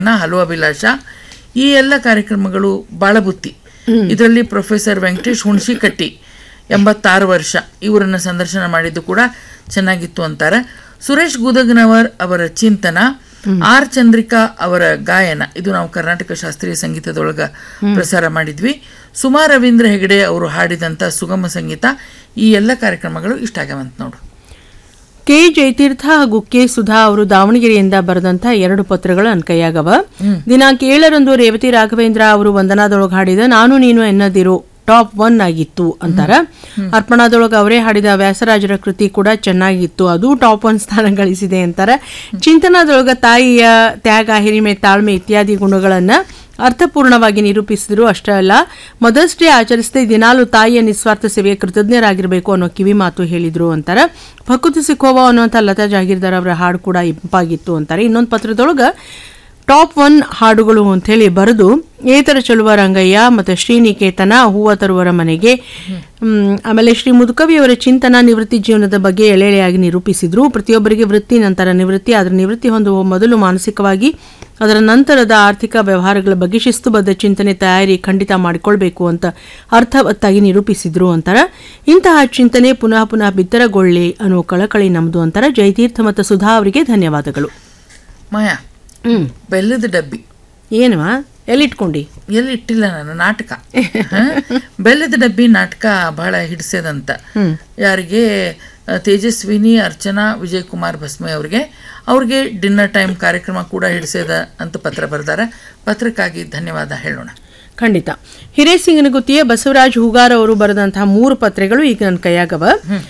ನ ಹಲವು ಅಭಿಲಾಷ ಈ ಎಲ್ಲ ಕಾರ್ಯಕ್ರಮಗಳು ಬಾಳಬುತ್ತಿ ಇದರಲ್ಲಿ ಪ್ರೊಫೆಸರ್ ವೆಂಕಟೇಶ್ ಹುಣಸಿಕಟ್ಟಿ ಎಂಬತ್ತಾರು ವರ್ಷ ಇವರನ್ನ ಸಂದರ್ಶನ ಮಾಡಿದ್ದು ಕೂಡ ಚೆನ್ನಾಗಿತ್ತು ಅಂತಾರೆ ಸುರೇಶ್ ಗುದಗ್ನವರ್ ಅವರ ಚಿಂತನ ಆರ್ ಚಂದ್ರಿಕಾ ಅವರ ಗಾಯನ ಇದು ನಾವು ಕರ್ನಾಟಕ ಶಾಸ್ತ್ರೀಯ ಸಂಗೀತದೊಳಗ ಪ್ರಸಾರ ಮಾಡಿದ್ವಿ ಸುಮಾ ರವೀಂದ್ರ ಹೆಗಡೆ ಅವರು ಹಾಡಿದಂತ ಸುಗಮ ಸಂಗೀತ ಈ ಎಲ್ಲ ಕಾರ್ಯಕ್ರಮಗಳು ಇಷ್ಟ ಆಗ್ಯಾವಂತ ನೋಡು ಕೆ ಜಯತೀರ್ಥ ಹಾಗೂ ಕೆ ಸುಧಾ ಅವರು ದಾವಣಗೆರೆಯಿಂದ ಬರೆದಂತ ಎರಡು ಪತ್ರಗಳು ನನ್ನ ಕೈಯಾಗವ ದಿನಾಂಕ ಏಳರಂದು ರೇವತಿ ರಾಘವೇಂದ್ರ ಅವರು ವಂದನಾದೊಳಗೆ ಹಾಡಿದ ನಾನು ನೀನು ಎನ್ನದಿರು ಟಾಪ್ ಒನ್ ಆಗಿತ್ತು ಅಂತಾರ ಅರ್ಪಣಾದೊಳಗೆ ಅವರೇ ಹಾಡಿದ ವ್ಯಾಸರಾಜರ ಕೃತಿ ಕೂಡ ಚೆನ್ನಾಗಿತ್ತು ಅದು ಟಾಪ್ ಒನ್ ಸ್ಥಾನ ಗಳಿಸಿದೆ ಅಂತಾರೆ ಚಿಂತನದೊಳಗ ತಾಯಿಯ ತ್ಯಾಗ ಹಿರಿಮೆ ತಾಳ್ಮೆ ಇತ್ಯಾದಿ ಗುಣಗಳನ್ನ ಅರ್ಥಪೂರ್ಣವಾಗಿ ನಿರೂಪಿಸಿದ್ರು ಅಷ್ಟೇ ಅಲ್ಲ ಮದರ್ಸ್ ಡೇ ಆಚರಿಸದೆ ದಿನಾಲು ತಾಯಿಯ ನಿಸ್ವಾರ್ಥ ಸೇವೆಗೆ ಕೃತಜ್ಞರಾಗಿರಬೇಕು ಅನ್ನೋ ಕಿವಿ ಮಾತು ಹೇಳಿದ್ರು ಅಂತಾರೆ ಭಕುತಿ ಸಿಖೋವ ಅನ್ನುವಂಥ ಲತಾ ಜಾಗೀರ್ದಾರ್ ಅವರ ಹಾಡು ಕೂಡ ಇಂಪಾಗಿತ್ತು ಅಂತಾರೆ ಇನ್ನೊಂದು ಪತ್ರದೊಳಗೆ ಟಾಪ್ ಒನ್ ಹಾಡುಗಳು ಅಂಥೇಳಿ ಬರೆದು ಏತರ ಚಲುವ ರಂಗಯ್ಯ ಮತ್ತು ಶ್ರೀನಿಕೇತನ ಹೂವ ತರುವರ ಮನೆಗೆ ಮ್, ಆಮೇಲೆ ಶ್ರೀ ಮುದುಕವಿಯವರ ಚಿಂತನ ನಿವೃತ್ತಿ ಜೀವನದ ಬಗ್ಗೆ ಎಳೆಳೆಯಾಗಿ ನಿರೂಪಿಸಿದ್ರು ಪ್ರತಿಯೊಬ್ಬರಿಗೆ ವೃತ್ತಿ ನಂತರ ನಿವೃತ್ತಿ ಅದರ ನಿವೃತ್ತಿ ಹೊಂದುವ ಮೊದಲು ಮಾನಸಿಕವಾಗಿ ಅದರ ನಂತರದ ಆರ್ಥಿಕ ವ್ಯವಹಾರಗಳ ಬಗ್ಗೆ ಶಿಸ್ತುಬದ್ಧ ಚಿಂತನೆ ತಯಾರಿ ಖಂಡಿತ ಮಾಡಿಕೊಳ್ಬೇಕು ಅಂತ ಅರ್ಥವತ್ತಾಗಿ ನಿರೂಪಿಸಿದ್ರು ಅಂತಾರ ಇಂತಹ ಚಿಂತನೆ ಪುನಃ ಪುನಃ ಬಿತ್ತರಗೊಳ್ಳಿ ಅನ್ನೋ ಕಳಕಳಿ ನಮ್ದು ಅಂತಾರ ಜಯತೀರ್ಥ ಮತ್ತು ಸುಧಾ ಅವರಿಗೆ ಧನ್ಯವಾದಗಳು ಮಾಯಾ ಹ್ಮ್ ಬೆಲ್ಲದ ಡಬ್ಬಿ ಏನವಾ ಎಲ್ಲಿಟ್ಕೊಂಡಿ ಎಲ್ಲಿ ಇಟ್ಟಿಲ್ಲ ನಾನು ನಾಟಕ ಹ? ಬೆಲ್ಲದ ಡಬ್ಬಿ ನಾಟಕ ಬಹಳ ಹಿಡಿಸ್ಯದಂತ ಯಾರಿಗೆ ಆ, ತೇಜಸ್ವಿನಿ ಅರ್ಚನಾ ವಿಜಯ್ ಕುಮಾರ್ ಭಸ್ಮೆ ಅವ್ರಿಗೆ ಅವ್ರಿಗೆ ಡಿನ್ನರ್ ಟೈಮ್ ಕಾರ್ಯಕ್ರಮ ಕೂಡ ಹಿಡಿಸ್ಯದ ಅಂತ ಪತ್ರ ಬರೆದಾರ ಪತ್ರಕ್ಕಾಗಿ ಧನ್ಯವಾದ ಹೇಳೋಣ ಖಂಡಿತ ಹಿರೇಸಿಂಗನಗುತ್ತಿಯ ಬಸವರಾಜ್ ಹೂಗಾರ್ ಅವರು ಬರೆದಂತಹ ಮೂರು ಪತ್ರೆಗಳು ಈಗ ನನ್ನ ಕೈಯಾಗವ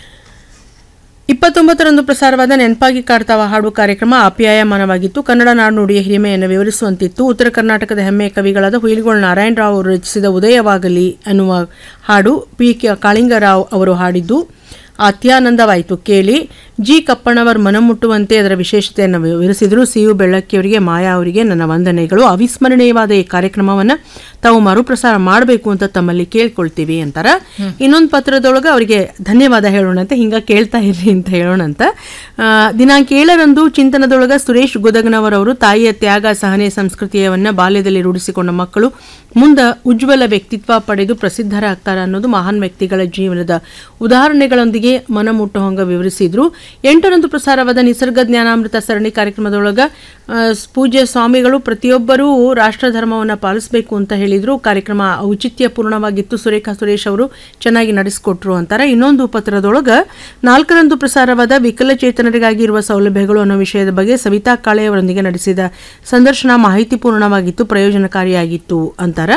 ಇಪ್ಪತ್ತೊಂಬತ್ತರಂದು ಪ್ರಸಾರವಾದ ನೆನಪಾಗಿ ಕಾಡ್ತಾವ ಹಾಡು ಕಾರ್ಯಕ್ರಮ ಆಪ್ಯಾಯಮಾನವಾಗಿತ್ತು ಕನ್ನಡ ನಾಡುನುಡಿಯ ಹಿರಿಮೆಯನ್ನು ವಿವರಿಸುವಂತಿತ್ತು ಉತ್ತರ ಕರ್ನಾಟಕದ ಹೆಮ್ಮೆಯ ಕವಿಗಳಾದ ಹುಯಿಲ್ಗೋಳ್ ನಾರಾಯಣರಾವ್ ಅವರು ರಚಿಸಿದ ಉದಯವಾಗಲಿ ಅನ್ನುವ ಹಾಡು ಪಿ ಕೆ ಕಾಳಿಂಗರಾವ್ ಅವರು ಹಾಡಿದ್ದು ಅತ್ಯಾನಂದವಾಯಿತು ಕೇಳಿ ಜಿ ಕಪ್ಪಣ್ಣವರ್ ಮನಮುಟ್ಟುವಂತೆ ಅದರ ವಿಶೇಷತೆಯನ್ನು ವಿವರಿಸಿದರು ಸಿ ಯು ಬೆಳ್ಳಕ್ಕಿಯವರಿಗೆ ಮಾಯಾ ಅವರಿಗೆ ನನ್ನ ವಂದನೆಗಳು ಅವಿಸ್ಮರಣೀಯವಾದ ಈ ಕಾರ್ಯಕ್ರಮವನ್ನು ತಾವು ಮರುಪ್ರಸಾರ ಮಾಡಬೇಕು ಅಂತ ತಮ್ಮಲ್ಲಿ ಕೇಳ್ಕೊಳ್ತೀವಿ ಅಂತಾರ ಇನ್ನೊಂದು ಪತ್ರದೊಳಗೆ ಅವರಿಗೆ ಧನ್ಯವಾದ ಹೇಳೋಣಂತೆ ಹಿಂಗ ಕೇಳ್ತಾ ಇರ್ರಿ ಅಂತ ಹೇಳೋಣಂತ ಆ, ದಿನಾಂಕ ಏಳರಂದು ಚಿಂತನದೊಳಗ ಸುರೇಶ್ ಗುದಗನವರ್ ಅವರು ತಾಯಿಯ ತ್ಯಾಗ ಸಹನೆ ಸಂಸ್ಕೃತಿಯವನ್ನ ಬಾಲ್ಯದಲ್ಲಿ ರೂಢಿಸಿಕೊಂಡ ಮಕ್ಕಳು ಮುಂದ ಉಜ್ವಲ ವ್ಯಕ್ತಿತ್ವ ಪಡೆದು ಪ್ರಸಿದ್ಧರಾಗ್ತಾರ ಅನ್ನೋದು ಮಹಾನ್ ವ್ಯಕ್ತಿಗಳ ಜೀವನದ ಉದಾಹರಣೆಗಳೊಂದಿಗೆ ಮನಮುಟ್ಟುವಂಗ ವಿವರಿಸಿದ್ರು ಎಂಟರಂದು ಪ್ರಸಾರವಾದ ನಿಸರ್ಗ ಜ್ಞಾನಾಮೃತ ಸರಣಿ ಕಾರ್ಯಕ್ರಮದೊಳಗ ಆ, ಪೂಜ್ಯ ಸ್ವಾಮಿಗಳು ಪ್ರತಿಯೊಬ್ಬರೂ ರಾಷ್ಟ್ರ ಧರ್ಮವನ್ನು ಪಾಲಿಸಬೇಕು ಅಂತ ಹೇಳಿದ್ರು ಕಾರ್ಯಕ್ರಮ ಔಚಿತ್ಯಪೂರ್ಣವಾಗಿತ್ತು ಸುರೇಖಾ ಸುರೇಶ್ ಅವರು ಚೆನ್ನಾಗಿ ನಡೆಸಿಕೊಟ್ರು ಅಂತಾರೆ ಇನ್ನೊಂದು ಪತ್ರದೊಳಗ ನಾಲ್ಕರಂದು ಪ್ರಸಾರವಾದ ವಿಕಲಚೇತನರಿಗಾಗಿ ಇರುವ ಸೌಲಭ್ಯಗಳು ಅನ್ನೋ ವಿಷಯದ ಬಗ್ಗೆ ಸವಿತಾ ಕಾಳೆ ಅವರೊಂದಿಗೆ ನಡೆಸಿದ ಸಂದರ್ಶನ ಮಾಹಿತಿಪೂರ್ಣವಾಗಿತ್ತು ಪ್ರಯೋಜನಕಾರಿಯಾಗಿತ್ತು ಅಂತಾರ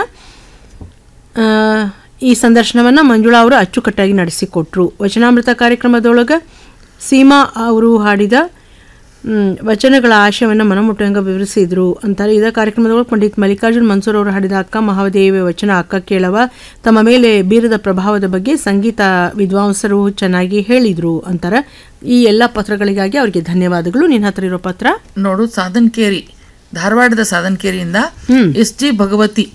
ಆ, ಈ ಸಂದರ್ಶನವನ್ನು ಮಂಜುಳಾ ಅವರು ಅಚ್ಚುಕಟ್ಟಾಗಿ ನಡೆಸಿಕೊಟ್ರು ವಚನಾಮೃತ ಕಾರ್ಯಕ್ರಮದೊಳಗೆ ಸೀಮಾ ಅವರು ಹಾಡಿದ ಮ್, ವಚನಗಳ ಆಶಯವನ್ನು ಮನಮುಟ್ಟಂಗ ವಿವರಿಸಿದ್ರು ಅಂತಾರೆ ಇದೇ ಕಾರ್ಯಕ್ರಮದೊಳಗೆ ಪಂಡಿತ್ ಮಲ್ಲಿಕಾರ್ಜುನ್ ಮನ್ಸೂರ್ ಅವರು ಹಾಡಿದ ಅಕ್ಕ ಮಹಾದೇವಿ ವಚನ ಅಕ್ಕ ಕೇಳವ ತಮ್ಮ ಮೇಲೆ ಬೀರದ ಪ್ರಭಾವದ ಬಗ್ಗೆ ಸಂಗೀತ ವಿದ್ವಾಂಸರು ಚೆನ್ನಾಗಿ ಹೇಳಿದ್ರು ಅಂತಾರೆ ಈ ಎಲ್ಲ ಪತ್ರಗಳಿಗಾಗಿ ಅವರಿಗೆ ಧನ್ಯವಾದಗಳು ನಿನ್ನ ಹತ್ರ ಇರೋ ಪತ್ರ ನೋಡು ಸಾಧನ್ಕೇರಿ ಧಾರವಾಡದ ಸಾಧನ್ಕೇರಿಯಿಂದ ಎಸ್ ಜಿ ಭಗವತಿ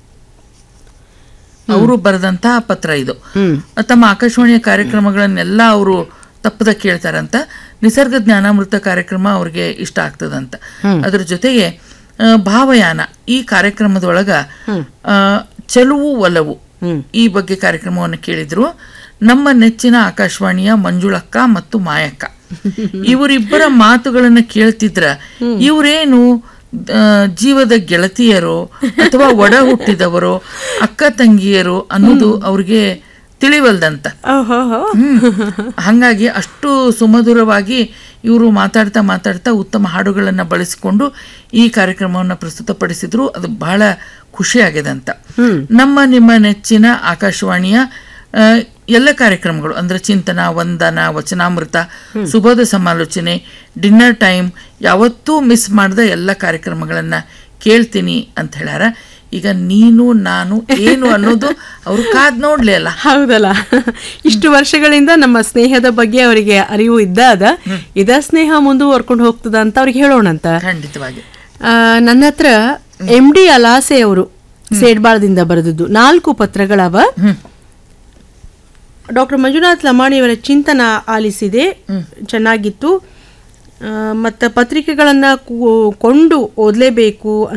ಅವರು ಬರೆದಂತಹ ಪತ್ರ ಇದು ತಮ್ಮ ಆಕಾಶವಾಣಿಯ ಕಾರ್ಯಕ್ರಮಗಳನ್ನೆಲ್ಲ ಅವರು ತಪ್ಪದ ಕೇಳ್ತಾರಂತ ನಿಸರ್ಗ ಜ್ಞಾನಾಮೃತ ಕಾರ್ಯಕ್ರಮ ಅವ್ರಿಗೆ ಇಷ್ಟ ಆಗ್ತದಂತ ಅದ್ರ ಜೊತೆಗೆ ಆ, ಭಾವಯಾನ ಈ ಕಾರ್ಯಕ್ರಮದೊಳಗ ಆ, ಚೆಲುವು ಒಲವು ಈ ಬಗ್ಗೆ ಕಾರ್ಯಕ್ರಮವನ್ನು ಕೇಳಿದ್ರು ನಮ್ಮ ನೆಚ್ಚಿನ ಆಕಾಶವಾಣಿಯ ಮಂಜುಳಕ್ಕ ಮತ್ತು ಮಾಯಕ್ಕ ಇವರಿಬ್ಬರ ಮಾತುಗಳನ್ನ ಕೇಳ್ತಿದ್ರ ಇವರೇನು ಆ, ಜೀವದ ಗೆಳತಿಯರು ಅಥವಾ ಒಡ ಹುಟ್ಟಿದವರು ಅಕ್ಕ ತಂಗಿಯರು ಅನ್ನೋದು ಅವ್ರಿಗೆ ತಿಳಿವಲ್ದಂತ ಹ್ಮ್. ಹಂಗಾಗಿ ಅಷ್ಟು ಸುಮಧುರವಾಗಿ ಇವರು ಮಾತಾಡ್ತಾ ಮಾತಾಡ್ತಾ ಉತ್ತಮ ಹಾಡುಗಳನ್ನು ಬಳಸಿಕೊಂಡು ಈ ಕಾರ್ಯಕ್ರಮವನ್ನು ಪ್ರಸ್ತುತಪಡಿಸಿದ್ರು ಅದು ಬಹಳ ಖುಷಿಯಾಗಿದೆ ಅಂತ ನಮ್ಮ ನಿಮ್ಮ ನೆಚ್ಚಿನ ಆಕಾಶವಾಣಿಯ ಆ, ಎಲ್ಲ ಕಾರ್ಯಕ್ರಮಗಳು ಅಂದ್ರೆ ಚಿಂತನ ವಂದನ ವಚನಾಮೃತ ಸುಬೋಧ ಸಮಾಲೋಚನೆ ಡಿನ್ನರ್ ಟೈಮ್ ಯಾವತ್ತೂ ಮಿಸ್ ಮಾಡದ ಎಲ್ಲ ಕಾರ್ಯಕ್ರಮಗಳನ್ನ ಕೇಳ್ತೀನಿ ಅಂತ ಹೇಳ್ಯಾರ ಈಗ ನೀನು ನಾನು ಏನು ಅನ್ನೋದು ಅವರು ಕಾದ್ ನೋಡ್ಲೇ ಅಲ್ಲ ಹೌದಲ್ಲ ಇಷ್ಟು ವರ್ಷಗಳಿಂದ ನಮ್ಮ ಸ್ನೇಹದ ಬಗ್ಗೆ ಅವರಿಗೆ ಅರಿವು ಇದ್ದಾದ ಇದ ಸ್ನೇಹ ಮುಂದುವರ್ಕೊಂಡು ಹೋಗ್ತದ ಅಂತ ಅವ್ರಿಗೆ ಹೇಳೋಣಂತ ಖಂಡಿತವಾಗಿ ಆ, ನನ್ನ ಹತ್ರ ಎಂ ಡಿ ಅಲಾಸೆ ಅವರು ಸೇಡ್ಬಾಳದಿಂದ ಬರೆದದ್ದು ನಾಲ್ಕು ಪತ್ರಗಳವ ಡಾಕ್ಟರ್ ಮಂಜುನಾಥ್ ಲಮಾಣಿಯವರ ಚಿಂತನ ಆಲಿಸಿದೆ ಚೆನ್ನಾಗಿತ್ತು ಮತ್ತು ಪತ್ರಿಕೆಗಳನ್ನು ಕೊಂಡು ಓದಲೇಬೇಕು